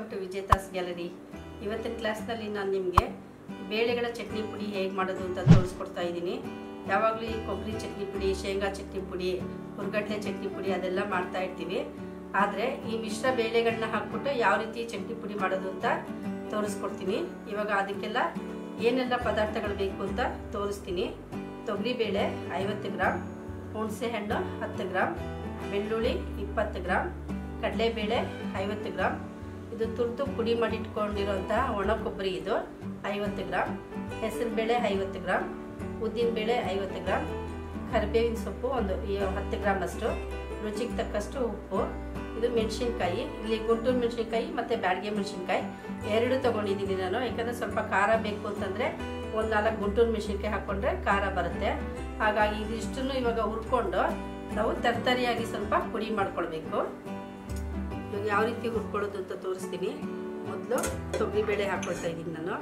welcome to ವಿಜೇತಾಸ್ gallery ಇವತ್ತಿನ ಕ್ಲಾಸ್ನಲ್ಲಿ ನಾನು ನಿಮಗೆ ಬೇಳೆಗಳ ಚಟ್ನಿ ಪುಡಿ ಹೇಗೆ ಮಾಡೋದು ಅಂತ ತೋರಿಸ್ಕೊಡ್ತಾ ಇದ್ದೀನಿ ಯಾವಾಗಲೂ ಈ ಕೊಬ್ಬರಿ ಚಟ್ನಿ ಪುಡಿ ಶೇಂಗಾ ಚಟ್ನಿ ಪುಡಿ ಹುರ್ಗಡ್ಲೆ ಚಟ್ನಿ ಪುಡಿ ಅದೆಲ್ಲ ಮಾಡ್ತಾ ಇರ್ತೀವಿ ಆದರೆ ಈ ಮಿಶ್ರ ಬೇಳೆಗಳನ್ನ ಹಾಕ್ಬಿಟ್ಟು ಯಾವ ರೀತಿ ಚಟ್ನಿ ಪುಡಿ ಮಾಡೋದು ಅಂತ ತೋರಿಸ್ಕೊಡ್ತೀನಿ ಇವಾಗ ಅದಕ್ಕೆಲ್ಲ ಏನೆಲ್ಲ ಪದಾರ್ಥಗಳು ಬೇಕು ಅಂತ ತೋರಿಸ್ತೀನಿ ತೊಗರಿಬೇಳೆ ಐವತ್ತು ಗ್ರಾಮ್ ಹುಣಸೆ ಹಣ್ಣು ಹತ್ತು ಗ್ರಾಮ್ ಬೆಳ್ಳುಳ್ಳಿ ಇಪ್ಪತ್ತು ಗ್ರಾಮ್ ಕಡಲೆಬೇಳೆ ಐವತ್ತು ಗ್ರಾಮ್ ಇದು ತುರ್ತು ಪುಡಿ ಮಾಡಿ ಇಟ್ಕೊಂಡಿರೋಂಥ ಒಣ ಕೊಬ್ಬರಿ ಇದು ಐವತ್ತು ಗ್ರಾಮ್ ಹೆಸರುಬೇಳೆ ಐವತ್ತು ಗ್ರಾಮ್ ಉದ್ದಿನಬೇಳೆ ಐವತ್ತು ಗ್ರಾಮ್ ಕರಿಬೇವಿನ ಸೊಪ್ಪು ಒಂದು ಹತ್ತು ಗ್ರಾಮ್ ಅಷ್ಟು ರುಚಿಗೆ ತಕ್ಕಷ್ಟು ಉಪ್ಪು ಇದು ಮೆಣಸಿನ್ಕಾಯಿ ಇಲ್ಲಿ ಗುಂಟೂರು ಮೆಣಸಿನ್ಕಾಯಿ ಮತ್ತು ಬ್ಯಾಡಿಗೆ ಮೆಣಸಿನ್ಕಾಯಿ ಎರಡು ತೊಗೊಂಡಿದ್ದೀನಿ ನಾನು ಯಾಕಂದರೆ ಸ್ವಲ್ಪ ಖಾರ ಬೇಕು ಅಂತಂದರೆ ಒಂದು ನಾಲ್ಕು ಗುಂಟೂರು ಮೆಣಸಿನ್ಕಾಯಿ ಹಾಕ್ಕೊಂಡ್ರೆ ಖಾರ ಬರುತ್ತೆ ಹಾಗಾಗಿ ಇದಿಷ್ಟನ್ನು ಇವಾಗ ಹುರ್ಕೊಂಡು ನಾವು ತರ್ತರಿಯಾಗಿ ಸ್ವಲ್ಪ ಪುಡಿ ಮಾಡ್ಕೊಳ್ಬೇಕು ಇವಾಗ ಯಾವ ರೀತಿ ಹುರ್ಕೊಳ್ಳೋದು ಅಂತ ತೋರಿಸ್ತೀನಿ ಮೊದಲು ತೊಗರಿಬೇಳೆ ಹಾಕ್ಕೊಳ್ತಾ ಇದ್ದೀನಿ ನಾನು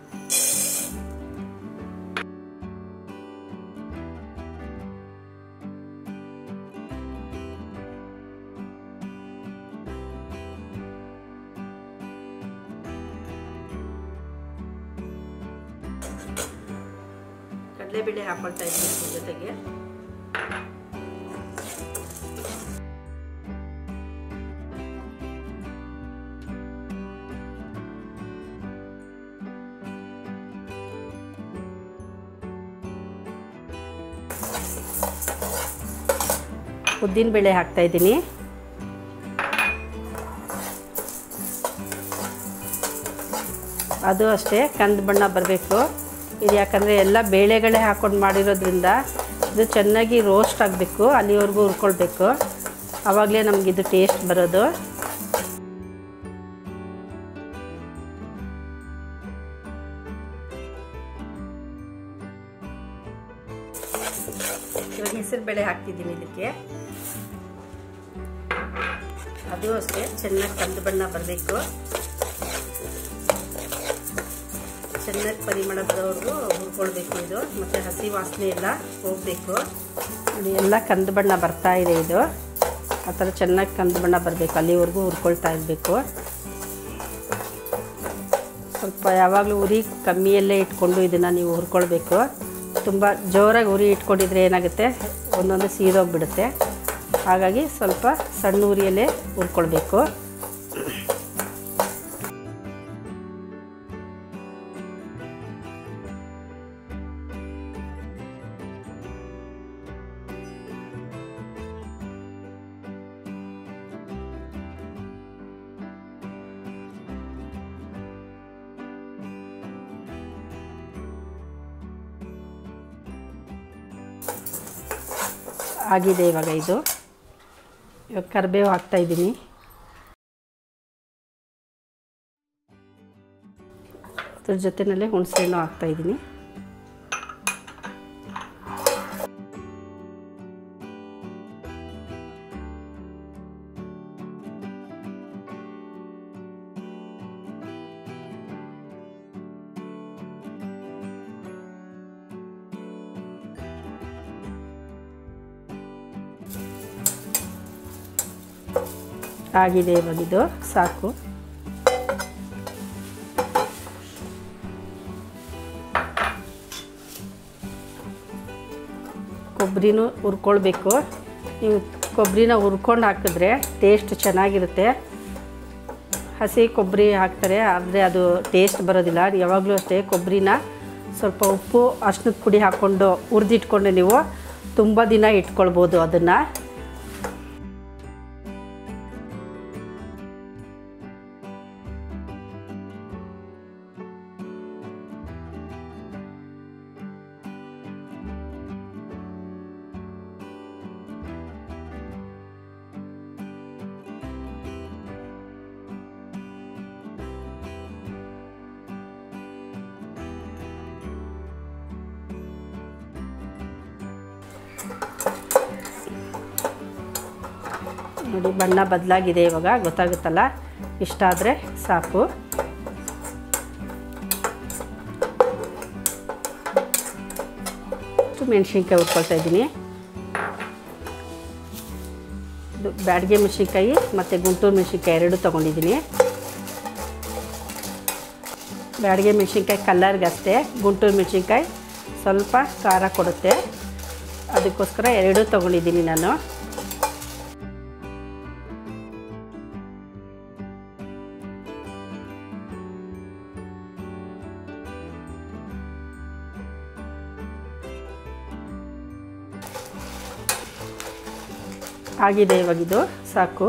ಕಡಲೆಬೇಳೆ ಹಾಕೊಳ್ತಾ ಇದ್ದೀನಿ ಜೊತೆಗೆ ಉದ್ದಿನ ಬೇಳೆ ಹಾಕ್ತಾ ಇದ್ದೀನಿ ಅದು ಅಷ್ಟೇ ಕಂದು ಬಣ್ಣ ಬರಬೇಕು ಇದು ಯಾಕಂದರೆ ಎಲ್ಲ ಬೇಳೆಗಳೇ ಹಾಕ್ಕೊಂಡು ಮಾಡಿರೋದ್ರಿಂದ ಇದು ಚೆನ್ನಾಗಿ ರೋಸ್ಟ್ ಆಗಬೇಕು ಅಲ್ಲಿವರೆಗೂ ಹುರ್ಕೊಳ್ಬೇಕು ಆವಾಗಲೇ ನಮಗಿದು ಟೇಸ್ಟ್ ಬರೋದು ಇವಾಗ ಹೆಸರು ಬೇಳೆ ಹಾಕ್ತಿದ್ದೀನಿ ಇದಕ್ಕೆ ಅದು ಅಷ್ಟೇ ಚೆನ್ನಾಗಿ ಕಂದು ಬಣ್ಣ ಬರಬೇಕು ಚೆನ್ನಾಗಿ ಪರಿಮಳ ಬರೋವರೆಗೂ ಹುರ್ಕೊಳ್ಬೇಕು ಇದು ಮತ್ತು ಹಸಿ ವಾಸನೆ ಎಲ್ಲ ಹೋಗಬೇಕು ನೋಡಿ ಎಲ್ಲ ಕಂದು ಬಣ್ಣ ಬರ್ತಾ ಇದೆ ಇದು ಆ ಥರ ಚೆನ್ನಾಗಿ ಕಂದು ಬಣ್ಣ ಬರಬೇಕು ಅಲ್ಲಿವರೆಗೂ ಹುರ್ಕೊಳ್ತಾ ಇರಬೇಕು ಸ್ವಲ್ಪ ಯಾವಾಗಲೂ ಉರಿ ಕಮ್ಮಿಯಲ್ಲೇ ಇಟ್ಕೊಂಡು ಇದನ್ನು ನೀವು ಹುರ್ಕೊಳ್ಬೇಕು ತುಂಬ ಜೋರಾಗಿ ಉರಿ ಇಟ್ಕೊಂಡಿದ್ರೆ ಏನಾಗುತ್ತೆ ಒಂದೊಂದು ಸೀದೋಗ್ಬಿಡುತ್ತೆ ಹಾಗಾಗಿ ಸ್ವಲ್ಪ ಸಣ್ಣ ಉರಿಯಲ್ಲೇ ಹುರ್ಕೊಳ್ಬೇಕು ಆಗಿದೆ ಇವಾಗ ಇದು ಇವಾಗ ಕರಿಬೇವು ಹಾಕ್ತಾ ಇದ್ದೀನಿ ಅದ್ರ ಜೊತೆಯಲ್ಲೇ ಹುಣಸೆಹಣ್ಣು ಹಾಕ್ತಾ ಇದ್ದೀನಿ ಆಗಿದೆ ಇವಾಗಿದು ಸಾಕು ಕೊಬ್ಬರಿನೂ ಹುರ್ಕೊಳ್ಬೇಕು ನೀವು ಕೊಬ್ಬರಿನ ಹುರ್ಕೊಂಡು ಹಾಕಿದ್ರೆ ಟೇಸ್ಟ್ ಚೆನ್ನಾಗಿರುತ್ತೆ ಹಸಿ ಕೊಬ್ಬರಿ ಹಾಕ್ತಾರೆ ಆದರೆ ಅದು ಟೇಸ್ಟ್ ಬರೋದಿಲ್ಲ ಯಾವಾಗಲೂ ಅಷ್ಟೇ ಕೊಬ್ಬರಿನ ಸ್ವಲ್ಪ ಉಪ್ಪು ಅರ್ಶಿನದ ಪುಡಿ ಹಾಕ್ಕೊಂಡು ಹುರಿದಿಟ್ಕೊಂಡು ನೀವು ತುಂಬ ದಿನ ಇಟ್ಕೊಳ್ಬೋದು ಅದನ್ನು ನೋಡಿ ಬಣ್ಣ ಬದಲಾಗಿದೆ ಇವಾಗ ಗೊತ್ತಾಗುತ್ತಲ್ಲ ಇಷ್ಟ ಆದರೆ ಸಾಕು ಮೆಣಸಿನ್ಕಾಯಿ ಹುರ್ಕೊಳ್ತಾ ಇದ್ದೀನಿ ಇದು ಬ್ಯಾಡಿಗೆ ಮೆಣಸಿನ್ಕಾಯಿ ಮತ್ತು ಗುಂಟೂರು ಮೆಣಸಿನ್ಕಾಯಿ ಎರಡು ತೊಗೊಂಡಿದ್ದೀನಿ ಬ್ಯಾಡಿಗೆ ಮೆಣಸಿನ್ಕಾಯಿ ಕಲ್ಲರ್ಗಷ್ಟೇ ಗುಂಟೂರು ಮೆಣಸಿನ್ಕಾಯಿ ಸ್ವಲ್ಪ ಖಾರ ಕೊಡುತ್ತೆ ಅದಕ್ಕೋಸ್ಕರ ಎರಡೂ ತೊಗೊಂಡಿದ್ದೀನಿ ನಾನು ಆಗಿದೆ ಇವಾಗಿದು ಸಾಕು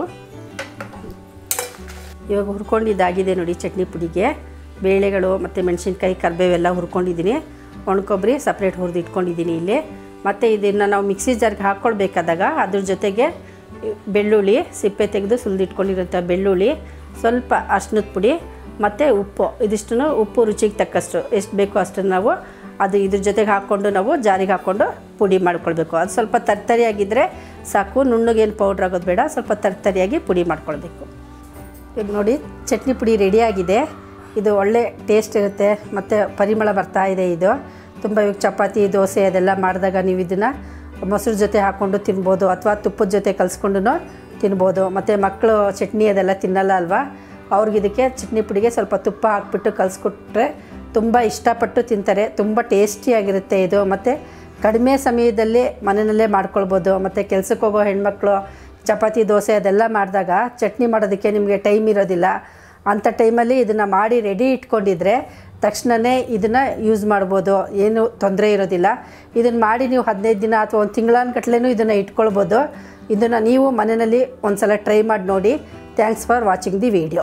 ಇವಾಗ ಹುರ್ಕೊಂಡಿದ್ದಾಗಿದೆ ನೋಡಿ ಚಟ್ನಿ ಪುಡಿಗೆ ಬೇಳೆಗಳು ಮತ್ತು ಮೆಣಸಿನ್ಕಾಯಿ ಕರಿಬೇವೆಲ್ಲ ಹುರ್ಕೊಂಡಿದ್ದೀನಿ ಒಣಕೊಬ್ಬರಿ ಸಪ್ರೇಟ್ ಹುರಿದು ಇಟ್ಕೊಂಡಿದ್ದೀನಿ ಇಲ್ಲಿ ಮತ್ತು ಇದನ್ನು ನಾವು ಮಿಕ್ಸಿ ಜಾರ್ಗೆ ಹಾಕ್ಕೊಳ್ಬೇಕಾದಾಗ ಅದ್ರ ಜೊತೆಗೆ ಬೆಳ್ಳುಳ್ಳಿ ಸಿಪ್ಪೆ ತೆಗೆದು ಸುಲಿದಿಟ್ಕೊಂಡಿರೋಂಥ ಬೆಳ್ಳುಳ್ಳಿ ಸ್ವಲ್ಪ ಅರ್ಶಿನದ ಪುಡಿ ಮತ್ತು ಉಪ್ಪು ಇದಿಷ್ಟನ್ನು ಉಪ್ಪು ರುಚಿಗೆ ತಕ್ಕಷ್ಟು ಎಷ್ಟು ಬೇಕೋ ಅಷ್ಟನ್ನು ನಾವು ಅದು ಇದ್ರ ಜೊತೆಗೆ ಹಾಕ್ಕೊಂಡು ನಾವು ಜಾರಿಗೆ ಹಾಕ್ಕೊಂಡು ಪುಡಿ ಮಾಡ್ಕೊಳ್ಬೇಕು ಅದು ಸ್ವಲ್ಪ ತರ್ತರಿಯಾಗಿದ್ದರೆ ಸಾಕು ನುಣ್ಣಗೇನು ಪೌಡ್ರ್ ಆಗೋದು ಬೇಡ ಸ್ವಲ್ಪ ತರ್ತರಿಯಾಗಿ ಪುಡಿ ಮಾಡ್ಕೊಳ್ಬೇಕು ಈಗ ನೋಡಿ ಚಟ್ನಿ ಪುಡಿ ರೆಡಿಯಾಗಿದೆ ಇದು ಒಳ್ಳೆ ಟೇಸ್ಟ್ ಇರುತ್ತೆ ಮತ್ತು ಪರಿಮಳ ಬರ್ತಾ ಇದೆ ಇದು ತುಂಬ ಇವಾಗ ಚಪಾತಿ ದೋಸೆ ಅದೆಲ್ಲ ಮಾಡಿದಾಗ ನೀವು ಇದನ್ನು ಮೊಸರು ಜೊತೆ ಹಾಕ್ಕೊಂಡು ತಿನ್ಬೋದು ಅಥವಾ ತುಪ್ಪದ ಜೊತೆ ಕಲಿಸ್ಕೊಂಡು ತಿನ್ಬೋದು ಮತ್ತು ಮಕ್ಕಳು ಚಟ್ನಿ ಅದೆಲ್ಲ ತಿನ್ನಲ್ಲ ಅಲ್ವಾ ಅವ್ರಿಗೆ ಇದಕ್ಕೆ ಚಟ್ನಿ ಪುಡಿಗೆ ಸ್ವಲ್ಪ ತುಪ್ಪ ಹಾಕ್ಬಿಟ್ಟು ಕಲಿಸ್ಕೊಟ್ರೆ ತುಂಬ ಇಷ್ಟಪಟ್ಟು ತಿಂತಾರೆ ತುಂಬ ಟೇಸ್ಟಿಯಾಗಿರುತ್ತೆ ಇದು ಮತ್ತು ಕಡಿಮೆ ಸಮಯದಲ್ಲಿ ಮನೆಯಲ್ಲೇ ಮಾಡ್ಕೊಳ್ಬೋದು ಮತ್ತು ಕೆಲ್ಸಕ್ಕೆ ಹೋಗೋ ಹೆಣ್ಮಕ್ಳು ಚಪಾತಿ ದೋಸೆ ಅದೆಲ್ಲ ಮಾಡಿದಾಗ ಚಟ್ನಿ ಮಾಡೋದಕ್ಕೆ ನಿಮಗೆ ಟೈಮ್ ಇರೋದಿಲ್ಲ ಅಂಥ ಟೈಮಲ್ಲಿ ಇದನ್ನು ಮಾಡಿ ರೆಡಿ ಇಟ್ಕೊಂಡಿದ್ರೆ ತಕ್ಷಣವೇ ಇದನ್ನು ಯೂಸ್ ಮಾಡ್ಬೋದು ಏನು ತೊಂದರೆ ಇರೋದಿಲ್ಲ ಇದನ್ನು ಮಾಡಿ ನೀವು ಹದಿನೈದು ದಿನ ಅಥವಾ ಒಂದು ತಿಂಗಳಾನ್ಗಟ್ಲೆನೂ ಇದನ್ನು ಇಟ್ಕೊಳ್ಬೋದು ಇದನ್ನು ನೀವು ಮನೆಯಲ್ಲಿ ಒಂದು ಸಲ ಟ್ರೈ ಮಾಡಿ ನೋಡಿ thanks for watching the video